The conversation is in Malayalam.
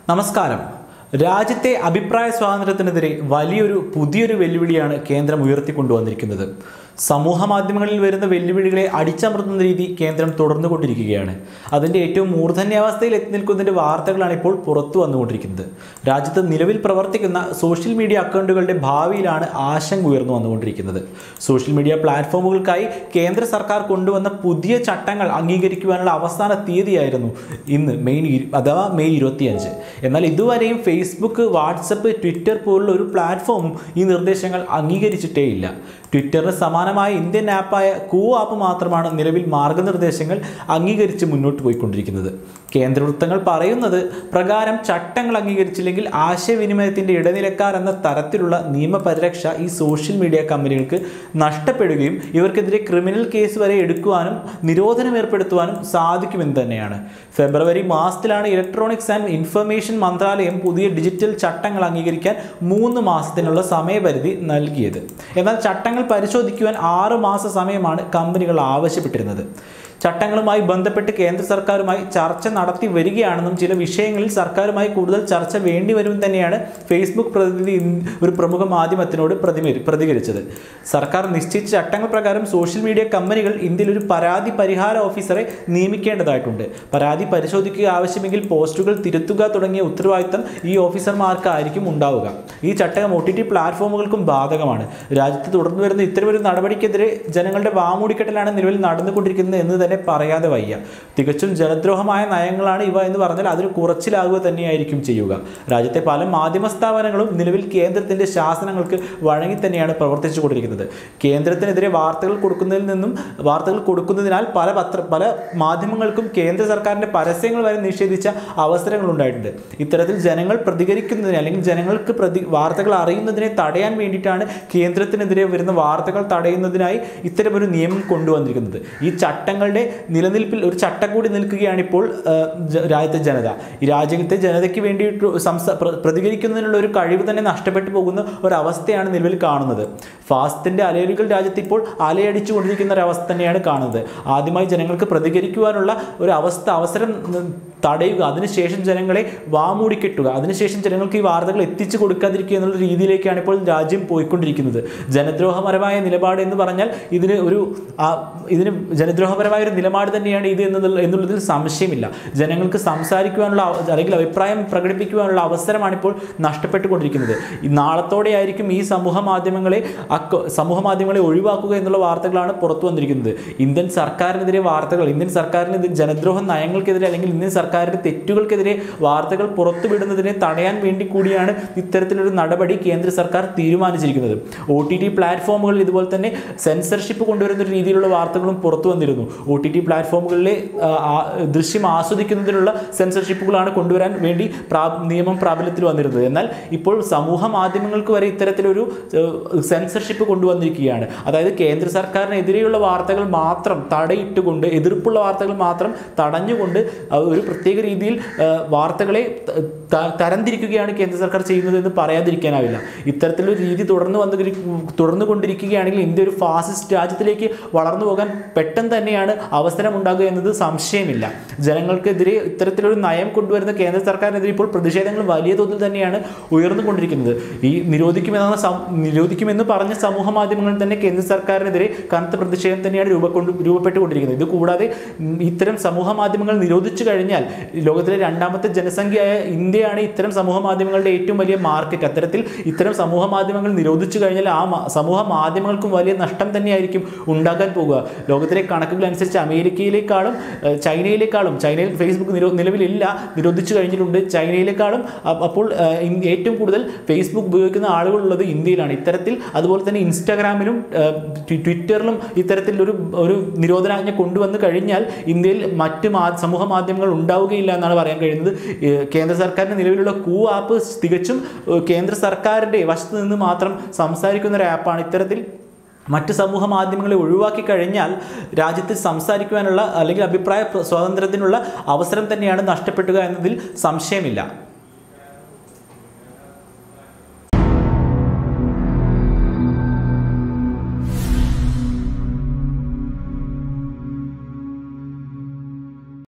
നമസ്കാരം രാജ്യത്തെ അഭിപ്രായ സ്വാതന്ത്ര്യത്തിനെതിരെ വലിയൊരു പുതിയൊരു വെല്ലുവിളിയാണ് കേന്ദ്രം ഉയർത്തിക്കൊണ്ടുവന്നിരിക്കുന്നത് സമൂഹ മാധ്യമങ്ങളിൽ വരുന്ന വെല്ലുവിളികളെ അടിച്ചമർത്തുന്ന രീതി കേന്ദ്രം തുടർന്നുകൊണ്ടിരിക്കുകയാണ് അതിൻ്റെ ഏറ്റവും മൂർധന്യാവസ്ഥയിൽ എത്തി നിൽക്കുന്നതിൻ്റെ വാർത്തകളാണ് ഇപ്പോൾ പുറത്തു വന്നുകൊണ്ടിരിക്കുന്നത് രാജ്യത്ത് നിലവിൽ പ്രവർത്തിക്കുന്ന സോഷ്യൽ മീഡിയ അക്കൗണ്ടുകളുടെ ഭാവിയിലാണ് ആശങ്ക ഉയർന്നു വന്നുകൊണ്ടിരിക്കുന്നത് സോഷ്യൽ മീഡിയ പ്ലാറ്റ്ഫോമുകൾക്കായി കേന്ദ്ര സർക്കാർ കൊണ്ടുവന്ന പുതിയ ചട്ടങ്ങൾ അംഗീകരിക്കുവാനുള്ള അവസാന തീയതിയായിരുന്നു ഇന്ന് മെയ് ഇരു- അഥവാ മെയ് ഇരുപത്തിയഞ്ച് എന്നാൽ ഇതുവരെയും ഫേസ്ബുക്ക് വാട്സപ്പ് ട്വിറ്റർ പോലുള്ള ഒരു പ്ലാറ്റ്ഫോമും ഈ നിർദ്ദേശങ്ങൾ അംഗീകരിച്ചിട്ടേ ഇല്ല ട്വിറ്ററിന് സമാനമായ ഇന്ത്യൻ ആപ്പായ കൂ ആപ്പ് മാത്രമാണ് നിലവിൽ മാർഗനിർദ്ദേശങ്ങൾ അംഗീകരിച്ച് മുന്നോട്ട് പോയിക്കൊണ്ടിരിക്കുന്നത് കേന്ദ്ര വൃത്തങ്ങൾ പറയുന്നത് പ്രകാരം ചട്ടങ്ങൾ അംഗീകരിച്ചില്ലെങ്കിൽ ആശയവിനിമയത്തിൻ്റെ ഇടനിലക്കാർ എന്ന തരത്തിലുള്ള നിയമപരിരക്ഷ ഈ സോഷ്യൽ മീഡിയ കമ്പനികൾക്ക് നഷ്ടപ്പെടുകയും ഇവർക്കെതിരെ ക്രിമിനൽ കേസ് വരെ എടുക്കുവാനും നിരോധനം ഏർപ്പെടുത്തുവാനും സാധിക്കുമെന്ന് തന്നെയാണ് ഫെബ്രുവരി മാസത്തിലാണ് ഇലക്ട്രോണിക്സ് ആൻഡ് ഇൻഫർമേഷൻ മന്ത്രാലയം പുതിയ ഡിജിറ്റൽ ചട്ടങ്ങൾ അംഗീകരിക്കാൻ മൂന്ന് മാസത്തിനുള്ള സമയപരിധി നൽകിയത് എന്നാൽ ചട്ടങ്ങൾ പരിശോധിക്കുവാൻ ആറ് മാസ സമയമാണ് കമ്പനികൾ ആവശ്യപ്പെട്ടിരുന്നത് ചട്ടങ്ങളുമായി ബന്ധപ്പെട്ട് കേന്ദ്ര സർക്കാരുമായി ചർച്ച നടത്തി വരികയാണെന്നും ചില വിഷയങ്ങളിൽ സർക്കാരുമായി കൂടുതൽ ചർച്ച വേണ്ടിവരും തന്നെയാണ് ഫേസ്ബുക്ക് പ്രതിനിധി ഇൻ- ഒരു പ്രമുഖ മാധ്യമത്തിനോട് പ്രതിമ- പ്രതികരിച്ചത് സർക്കാർ നിശ്ചയിച്ച ചട്ടങ്ങൾ പ്രകാരം സോഷ്യൽ മീഡിയ കമ്പനികൾ ഇന്ത്യയിൽ ഒരു പരാതി പരിഹാര ഓഫീസറെ നിയമിക്കേണ്ടതായിട്ടുണ്ട് പരാതി പരിശോധിക്കുക ആവശ്യമെങ്കിൽ പോസ്റ്റുകൾ തിരുത്തുക തുടങ്ങിയ ഉത്തരവാദിത്തം ഈ ഓഫീസർമാർക്കായിരിക്കും ഉണ്ടാവുക ഈ ചട്ടം ഒ ടി ടി പ്ലാറ്റ്ഫോമുകൾക്കും ബാധകമാണ് രാജ്യത്ത് തുടർന്നു വരുന്ന ഇത്തരമൊരു നടപടിക്കെതിരെ ജനങ്ങളുടെ വാമൂടിക്കെട്ടലാണ് നിലവിൽ നടന്നുകൊണ്ടിരിക്കുന്നത് എന്ന് തന്നെ പറയാതെ വയ്യ തികച്ചും ജനദ്രോഹമായ നയങ്ങളാണ് ഇവ എന്ന് പറഞ്ഞാൽ അതിന് കുറച്ചിലാകുക തന്നെയായിരിക്കും ചെയ്യുക രാജ്യത്തെ പല മാധ്യമ സ്ഥാപനങ്ങളും നിലവിൽ കേന്ദ്രത്തിന്റെ ശാസനങ്ങൾക്ക് വഴങ്ങി തന്നെയാണ് പ്രവർത്തിച്ചു കൊണ്ടിരിക്കുന്നത് കേന്ദ്രത്തിനെതിരെ വാർത്തകൾ കൊടുക്കുന്നതിൽ നിന്നും വാർത്തകൾ കൊടുക്കുന്നതിനാൽ പല പത്ര പല മാധ്യമങ്ങൾക്കും കേന്ദ്ര സർക്കാരിന്റെ പരസ്യങ്ങൾ വരെ നിഷേധിച്ച അവസരങ്ങൾ ഉണ്ടായിട്ടുണ്ട് ഇത്തരത്തിൽ ജനങ്ങൾ പ്രതികരിക്കുന്നതിന് അല്ലെങ്കിൽ ജനങ്ങൾക്ക് പ്രതി വാർത്തകൾ അറിയുന്നതിനെ തടയാൻ വേണ്ടിയിട്ടാണ് കേന്ദ്രത്തിനെതിരെ വരുന്ന വാർത്തകൾ തടയുന്നതിനായി ഇത്തരമൊരു നിയമം കൊണ്ടുവന്നിരിക്കുന്നത് ഈ ചട്ടങ്ങളുടെ നിലനിൽപ്പിൽ ഒരു ചട്ടം കൂടി നിൽക്കുകയാണ് ഇപ്പോൾ ആ, ജ- രാജ്യത്തെ ജനത ഈ രാജ്യത്തെ ജനതയ്ക്ക് വേണ്ടിയിട്ട് സംസ പ്ര- പ്രതികരിക്കുന്നതിനുള്ള ഒരു കഴിവ് തന്നെ നഷ്ടപ്പെട്ടു പോകുന്ന ഒരവസ്ഥയാണ് നിലവിൽ കാണുന്നത് ഫാസ്റ്റിന്റെ അലയലുകൾ രാജ്യത്ത് ഇപ്പോൾ അലയടിച്ചു കൊണ്ടിരിക്കുന്ന ഒരു അവസ്ഥ തന്നെയാണ് കാണുന്നത് ആദ്യമായി ജനങ്ങൾക്ക് പ്രതികരിക്കുവാനുള്ള ഒരു അവസ്ഥ അവസരം ന- തടയുക അതിനുശേഷം ജനങ്ങളെ വാമൂടിക്കെട്ടുക അതിനുശേഷം ജനങ്ങൾക്ക് ഈ വാർത്തകൾ എത്തിച്ചു കൊടുക്കാതിരിക്കുക എന്നുള്ള രീതിയിലേക്കാണ് ഇപ്പോൾ രാജ്യം പോയിക്കൊണ്ടിരിക്കുന്നത് ജനദ്രോഹപരമായ നിലപാട് എന്ന് പറഞ്ഞാൽ ഇതിന് ഒരു ആ, ഇതിന് ജനദ്രോഹപരമായ ഒരു നിലപാട് തന്നെയാണ് ഇത് എന്നുള്ള എന്നുള്ളതിൽ സംശയമില്ല ജനങ്ങൾക്ക് സംസാരിക്കുവാനുള്ള അവ- അല്ലെങ്കിൽ അഭിപ്രായം പ്രകടിപ്പിക്കുവാനുള്ള അവസരമാണ് ഇപ്പോൾ നഷ്ടപ്പെട്ടുകൊണ്ടിരിക്കുന്നത് ഈ നാളത്തോടെ ആയിരിക്കും ഈ സമൂഹ മാധ്യമങ്ങളെ അക്ക സമൂഹ മാധ്യമങ്ങളെ ഒഴിവാക്കുക എന്നുള്ള വാർത്തകളാണ് പുറത്തു വന്നിരിക്കുന്നത് ഇന്ത്യൻ സർക്കാരിനെതിരെ വാർത്തകൾ ഇന്ത്യൻ സർക്കാരിനെതിരെ ജനദ്രോഹ നയങ്ങൾക്കെതിരെ അല്ലെങ്കിൽ ഇന്ത്യൻ സർക്കാരിന്റെ തെറ്റുകൾക്കെതിരെ വാർത്തകൾ പുറത്തുവിടുന്നതിനെ തടയാൻ വേണ്ടി കൂടിയാണ് ഇത്തരത്തിലൊരു നടപടി കേന്ദ്ര സർക്കാർ തീരുമാനിച്ചിരിക്കുന്നത് ഒ ടി ടി പ്ലാറ്റ്ഫോമുകളിൽ ഇതുപോലെ തന്നെ സെൻസർഷിപ്പ് കൊണ്ടുവരുന്ന ഒരു രീതിയിലുള്ള വാർത്തകളും പുറത്തു വന്നിരുന്നു ഒ ടി ടി പ്ലാറ്റ്ഫോമുകളിലെ ആ, ആ, ദൃശ്യം ആസ്വദിക്കുന്നതിനുള്ള സെൻസർഷിപ്പുകളാണ് കൊണ്ടുവരാൻ വേണ്ടി പ്രാ നിയമം പ്രാബല്യത്തിൽ വന്നിരുന്നത് എന്നാൽ ഇപ്പോൾ സമൂഹ മാധ്യമങ്ങൾക്ക് വരെ ഇത്തരത്തിലൊരു ഏഹ്, സെൻസർഷിപ്പ് കൊണ്ടുവന്നിരിക്കുകയാണ് അതായത് കേന്ദ്ര സർക്കാരിനെതിരെയുള്ള വാർത്തകൾ മാത്രം തടയിട്ടുകൊണ്ട് എതിർപ്പുള്ള വാർത്തകൾ മാത്രം തടഞ്ഞുകൊണ്ട് അഹ് ഒരു പ്രത്യേക രീതിയിൽ ഏഹ്, വാർത്തകളെ ത- ത- തരംതിരിക്കുകയാണ് കേന്ദ്ര സർക്കാർ ചെയ്യുന്നത് എന്ന് പറയാതിരിക്കാനാവില്ല ഇത്തരത്തിലൊരു രീതി തുടർന്ന് വന്നു തുടർന്നു കൊണ്ടിരിക്കുകയാണെങ്കിൽ ഇന്ത്യ ഒരു ഫാസിസ്റ്റ് രാജ്യത്തിലേക്ക് വളർന്നു പോകാൻ പെട്ടെന്ന് തന്നെയാണ് അവസരം ഉണ്ടാകുക എന്നത് സംശയമില്ല ജനങ്ങൾക്കെതിരെ ഇത്തരത്തിലൊരു നയം കൊണ്ടുവരുന്ന കേന്ദ്ര സർക്കാരിനെതിരെ ഇപ്പോൾ പ്രതിഷേധങ്ങൾ വലിയ തോതിൽ തന്നെയാണ് ഉയർന്നുകൊണ്ടിരിക്കുന്നത് ഈ നിരോധിക്കുമെന്ന സം- നിരോധിക്കുമെന്ന് പറഞ്ഞ സമൂഹ മാധ്യമങ്ങളിൽ തന്നെ കേന്ദ്ര സർക്കാരിനെതിരെ കനത്ത പ്രതിഷേധം തന്നെയാണ് രൂപക്കൊണ്ട് രൂപപ്പെട്ടുകൊണ്ടിരിക്കുന്നത് ഇത് കൂടാതെ ഉം, ഇത്തരം സമൂഹ മാധ്യമങ്ങൾ നിരോധിച്ചു കഴിഞ്ഞാൽ ലോകത്തിലെ രണ്ടാമത്തെ ജനസംഖ്യയായ ഇന്ത്യയാണ് ഇത്തരം സമൂഹ മാധ്യമങ്ങളുടെ ഏറ്റവും വലിയ മാർക്കറ്റ് അത്തരത്തിൽ ഇത്തരം സമൂഹ മാധ്യമങ്ങൾ നിരോധിച്ചു കഴിഞ്ഞാൽ ആ മ- സമൂഹ മാധ്യമങ്ങൾക്കും വലിയ നഷ്ടം തന്നെയായിരിക്കും ഉണ്ടാകാൻ പോകുക ലോകത്തിലെ കണക്കുകൾ അനുസരിച്ച് അമേരിക്കയിലേക്കാളും ഏഹ്, ചൈനയിലേക്കാളും ചൈനയിൽ ഫേസ്ബുക്ക് നിരോ നിലവിലില്ല നിരോധിച്ചു കഴിഞ്ഞിട്ടുണ്ട് ചൈനയിലേക്കാളും അ- അപ്പോൾ ഏഹ്, ഇൻ- ഏറ്റവും കൂടുതൽ ഫേസ്ബുക്ക് ഉപയോഗിക്കുന്ന ആളുകളുള്ളത് ഇന്ത്യയിലാണ് ഇത്തരത്തിൽ അതുപോലെ തന്നെ ഇൻസ്റ്റാഗ്രാമിലും ഏഹ്, ട്വി- ട്വിറ്ററിലും ഇത്തരത്തിൽ ഒരു ഒരു നിരോധനാജ്ഞ കൊണ്ടുവന്ന് കഴിഞ്ഞാൽ ഇന്ത്യയിൽ മറ്റ് മാ സമൂഹ മാധ്യമങ്ങൾ ഉണ്ടാവുകയില്ല എന്നാണ് പറയാൻ കഴിയുന്നത് ഏഹ്, കേന്ദ്ര സർക്കാരിൻ്റെ നിലവിലുള്ള കൂ ആപ്പ് തികച്ചും ഏഹ്, കേന്ദ്ര സർക്കാരിൻ്റെ വശത്ത് നിന്ന് മാത്രം സംസാരിക്കുന്ന ഒരു ആപ്പാണ് ഇത്തരത്തിൽ മറ്റ് സമൂഹ മാധ്യമങ്ങളെ ഒഴിവാക്കി കഴിഞ്ഞാൽ രാജ്യത്ത് സംസാരിക്കുവാനുള്ള അല്ലെങ്കിൽ അഭിപ്രായ പ്ര- സ്വാതന്ത്ര്യത്തിനുള്ള അവസരം തന്നെയാണ് നഷ്ടപ്പെടുക എന്നതിൽ സംശയമില്ല